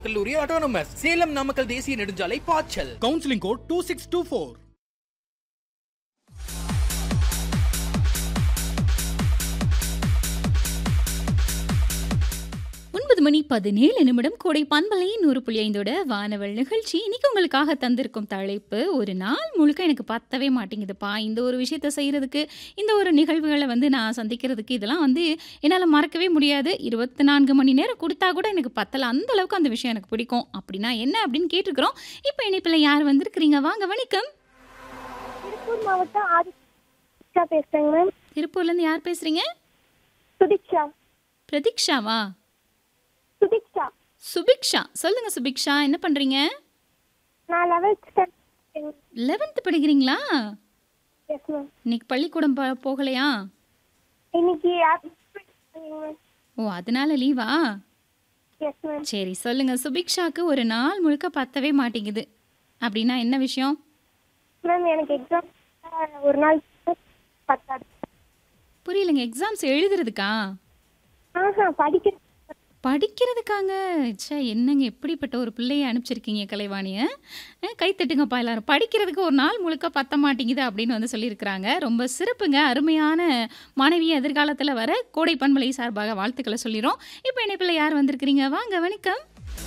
கல்லூரி ஆட்டோனமஸ் சேலம் நாமக்கல் தேசிய நெடுஞ்சாலை பாய்ச்சல் counselling code two six two four ஒன்பது மணி பதினேழு நிமிடம் கோடை பண்பலை நூறு புள்ளி ஐந்தோட வானவல் நிகழ்ச்சி இன்னைக்கு உங்களுக்காக தந்திருக்கும் தலைப்பு ஒரு நாள் முழுக்க எனக்கு பத்தவே மாட்டேங்குதுப்பா இந்த ஒரு விஷயத்த செய்கிறதுக்கு இந்த ஒரு நிகழ்வுகளை வந்து நான் சந்திக்கிறதுக்கு இதெல்லாம் வந்து என்னால் மறக்கவே முடியாது இருபத்தி நான்கு மணி நேரம் கொடுத்தா கூட எனக்கு பத்தல அந்த அளவுக்கு அந்த விஷயம் எனக்கு பிடிக்கும் அப்படின்னா என்ன அப்படின்னு கேட்டிருக்கிறோம் இப்போ இணைப்பில் யார் வந்திருக்கிறீங்க வாங்க வணக்கம் திருப்பூர் மாவட்டம் ஆதித்யா பேசுறேங்க மேம் திருப்பூர்லேருந்து யார் பேசுகிறீங்க சுதிக்ஷா பிரதீக்ஷாவா சுதிக்ஷா சுபிக்ஷா சொல்லுங்க சுபிக்ஷா என்ன பண்ணுறீங்க நான் லெவல்த் ஸ்டாண்டர்ட் லெவன்த்து படிக்கிறீங்களா எஸ் மேம் இன்னைக்கு பள்ளிக்கூடம் ப- போகலையா இன்னைக்கு ஓ அதனால லீவா எஸ் மேம் சரி சொல்லுங்க சுபிக்ஷாக்கு ஒரு நாள் முழுக்க பத்தவே மாட்டேங்குது அப்படின்னா என்ன விஷயம் மேம் எனக்கு எக்ஸாம் ஒரு நாள் பத்தாது புரியலங்க எக்ஸாம்ஸ் எழுதுறதுக்கா ஆஹா படிக்க படிக்கிறதுக்காங்க ச்சே என்னங்க எப்படிப்பட்ட ஒரு பிள்ளையை அனுப்பிச்சிருக்கீங்க கலைவாணியை அஹ், கை தட்டுங்கப்பா எல்லாரும் படிக்கிறதுக்கு ஒரு நாள் முழுக்க பத்த மாட்டேங்குது அப்படின்னு வந்து சொல்லியிருக்கிறாங்க ரொம்ப சிறப்புங்க அருமையான மாணவி எதிர்காலத்தில் வர கோடை பண்பலை சார்பாக வாழ்த்துக்களை சொல்லிடும் இப்போ இணைப்பில் யார் வந்திருக்கிறீங்க வாங்க வணக்கம்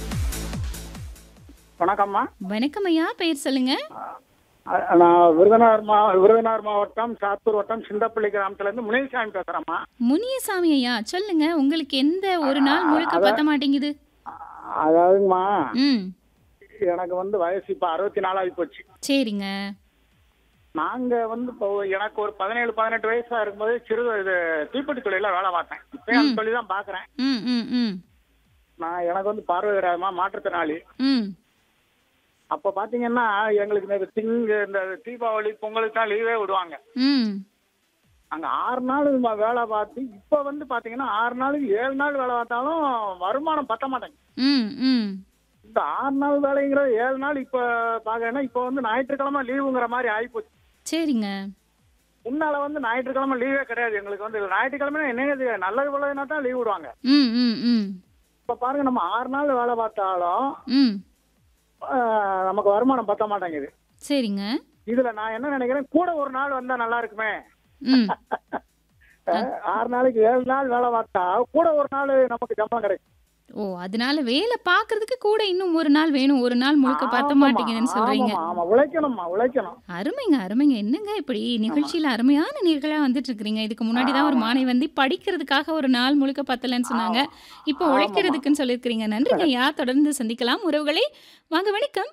வணக்கம்மா வணக்கம் ஐயா பெயர் சொல்லுங்க அ- நான் விருதுநகர் மா விருதுநகர் மாவட்டம் சாத்தூர் வட்டம் சிந்தப்பள்ளி கிராமத்துல இருந்து முனிசாமி பேசுறேம்மா முனியசாமி ஐயா சொல்லுங்க உங்களுக்கு எந்த ஒரு நாள் முழுக்க பத்த மாட்டேங்குது அ- அதாவதுங்கம்மா ம் எனக்கு வந்து வயசு இப்ப அறுபத்தி நாலாகி போச்சு சரிங்க நாங்க வந்து இப்போ எனக்கு ஒரு பதினேழு பதினெட்டு வயசா இருக்கும்போது சிறு இது தீப்பெட்டி தொழில வேலை பார்த்தேன் இப்போ அந்த தொழில் தான் பாக்குறேன் ம் ம் ம் நான் எனக்கு வந்து பார்வை கிடையாதுமா மாற்றுத்திறனாளி ம் அப்ப பாத்தீங்கன்னா எங்களுக்கு இந்த திங்க இந்த தீபாவளி பொங்கலுக்கு தான் லீவே விடுவாங்க ம் அங்க ஆறு நாள் நம்ம வேலை பார்த்து இப்ப வந்து பாத்தீங்கன்னா ஆறு நாளுக்கு ஏழு நாள் வேலை பார்த்தாலும் வருமானம் பத்த மாட்டேங்குது ம் ம் இந்த ஆறு நாள் வேலைங்கிற ஏழு நாள் இப்ப பாக்கன்னா இப்ப வந்து ஞாயிற்றுக்கிழமை லீவுங்கிற மாதிரி ஆயிப்போச்சு சரிங்க முன்னால வந்து ஞாயிற்றுக்கிழமை லீவே கிடையாது எங்களுக்கு வந்து ஞாயிற்றுக்கிழமை என்னங்க இது நல்லது போலதுனா தான் லீவ் விடுவாங்க ம் ம் ம் இப்ப பாருங்க நம்ம ஆறு நாள் வேலை பார்த்தாலும் ம் ஆஹ், நமக்கு வருமானம் பத்த மாட்டேங்குது சரிங்க இதுல நான் என்ன நினைக்கிறேன் கூட ஒரு நாள் வந்தா நல்லா இருக்குமே ம் ஆஹ், ஆறு நாளைக்கு ஏழு நாள் வேலை பார்த்தா கூட ஒரு நாள் நமக்கு சம்பளம் கிடைக்கும் ஓ அதனால வேலை பார்க்கறதுக்கு கூட இன்னும் ஒரு நாள் வேணும் ஒரு நாள் முழுக்க பத்த ஆமாம்மா, மாட்டேங்குதுன்னு சொல்றீங்க ஆமாம்மா, ஆமா உழைக்கணும்மா உழைக்கணும் அருமைங்க அருமைங்க என்னங்க இப்படி நிகழ்ச்சியில அருமையான நீர்களா வந்துட்டு இருக்கிறீங்க இதுக்கு முன்னாடி தான் ஒரு மாணவி வந்து படிக்கிறதுக்காக ஒரு நாள் முழுக்க பத்தலன்னு சொன்னாங்க இப்போ ஆமாம்மா. உழைக்கிறதுக்குன்னு சொல்லியிருக்கிறீங்க நன்றிங்க ஐயா தொடர்ந்து சந்திக்கலாம் உறவுகளே வாங்க வணக்கம்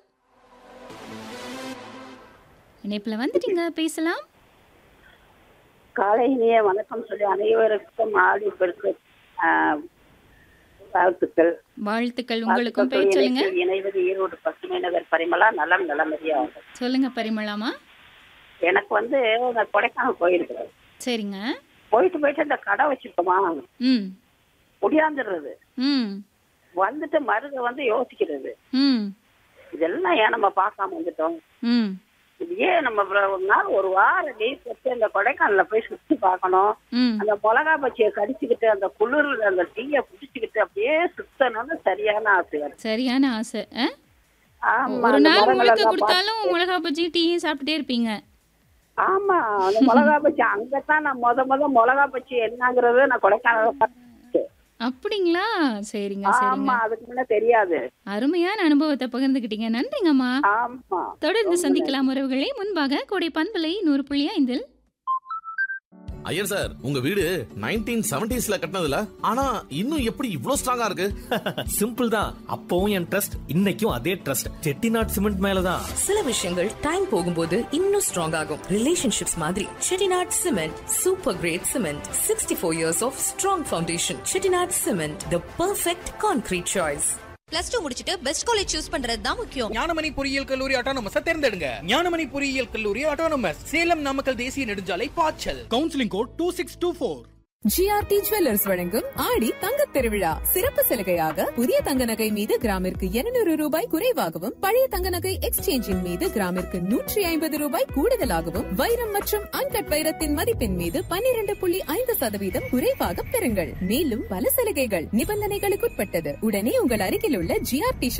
இணைப்புல வந்துட்டீங்க பேசலாம் காலை இனிய வணக்கம் சொல்லி அனைவருக்கும் ஆடி பெருக்கு வாழ்த்துக்கள் வாழ்த்துக்கள் உங்களுக்கும் வாழ்த்துக்கள் பேர் சொல்லுங்க இணைப்பில் இணைவது ஈரோடு பசுமை நகர் பரிமளா நலம் நலமறியா சொல்லுங்க பரிமளாமா எனக்கு வந்து இந்த கொடைக்கானல் போயிருக்கிறேன் சரிங்க போயிட்டு போயிட்டு இந்த கடை வச்சிருக்கோமா ம் முடியாந்துடுறது ம் வந்துட்டு மருக வந்து யோசிக்கிறது ம் இதெல்லாம் ஏன் நம்ம பார்க்காம வந்துட்டோம் ம் இது ஏன் நம்ம அப்புறம் ஒரு நாள் ஒரு வாரம் லீவ் போட்டு இந்த கொடைக்கானல்ல போய் சுத்தி பார்க்கணும் ம் அந்த மிளகா பச்சியை கடிச்சுக்கிட்டு அந்த குளிர்ல அந்த டீயை பிடிச்சுக்கிட்டு அப்படியே சுத்தணும்னு சரியான ஆசை வருது. சரியான ஆசை ஆ? ஆமா ஒரு அந்த நாள் மரங்கள் முழுக்க எல்லாம் கொடுத்தாலும் மிளகா பஜ்ஜி டீயும் சாப்பிட்டுட்டே இருப்பீங்க ஆமா அந்த மிளகா பச்சி அங்கதான் நான் முத முத மிளகா பச்சி என்னங்கறது நான் கொடைக்கானல பார்த்தேன் அப்படிங்களா சரிங்க சரிங்க ஆமா அதுக்கு முன்ன தெரியாது அருமையான அனுபவத்தை பகிர்ந்துக்கிட்டீங்க நன்றிங்கம்மா ஆமா தொடர்ந்து சந்திக்கலாம் உறவுகளே முன்பாக கோடை பண்பலை நூறு புள்ளி ஐந்தில் ஐயர் சார் உங்க வீடு நைன்டீன் செவன்டிஸ்ல கட்டினதுல ஆனா இன்னும் எப்படி இவ்ளோ ஸ்ட்ராங்கா இருக்கு சிம்பிள் தான் அப்பவும் என் ட்ரஸ்ட் இன்னைக்கும் அதே ட்ரஸ்ட் செட்டிநாட் சிமெண்ட் மேலதான் சில விஷயங்கள் டைம் போகும்போது இன்னும் ஸ்ட்ராங் ஆகும் ரிலேஷன்ஷிப்ஸ் மாதிரி Chettinad cement super grade cement sixty four years of strong foundation Chettinad cement the perfect concrete choice plus two முடிச்சிட்டு பெஸ்ட் காலேஜ் சூஸ் பண்றது தான் முக்கியம் ஞானமணி பொறியியல் கல்லூரி ஆட்டோனமஸ் தேர்ந்தெடுங்க ஞானமணி பொறியியல் கல்லூரி ஆட்டோனமஸ் சேலம் நாமக்கல் தேசிய நெடுஞ்சாலை பாய்ச்சல் counselling code two six two four GRT jewellers வழங்கும் ஆடி தங்க திருவிழா சிறப்பு சலுகையாக புதிய தங்க நகை மீது கிராமிற்கு 200 ரூபாய் குறைவாகவும் பழைய தங்க நகை எக்ஸ்சேஞ்சின் மீது கிராமிற்கு நூற்றி ஐம்பது ரூபாய் கூடுதலாகவும் வைரம் மற்றும் அன்கட் வைரத்தின் மதிப்பின் மீது 12.5% புள்ளி ஐந்து சதவீதம் குறைவாக பெறுங்கள் மேலும் பல சலுகைகள் நிபந்தனைகளுக்குட்பட்டது உடனே உங்கள் அருகில் உள்ள ஜிஆர்டி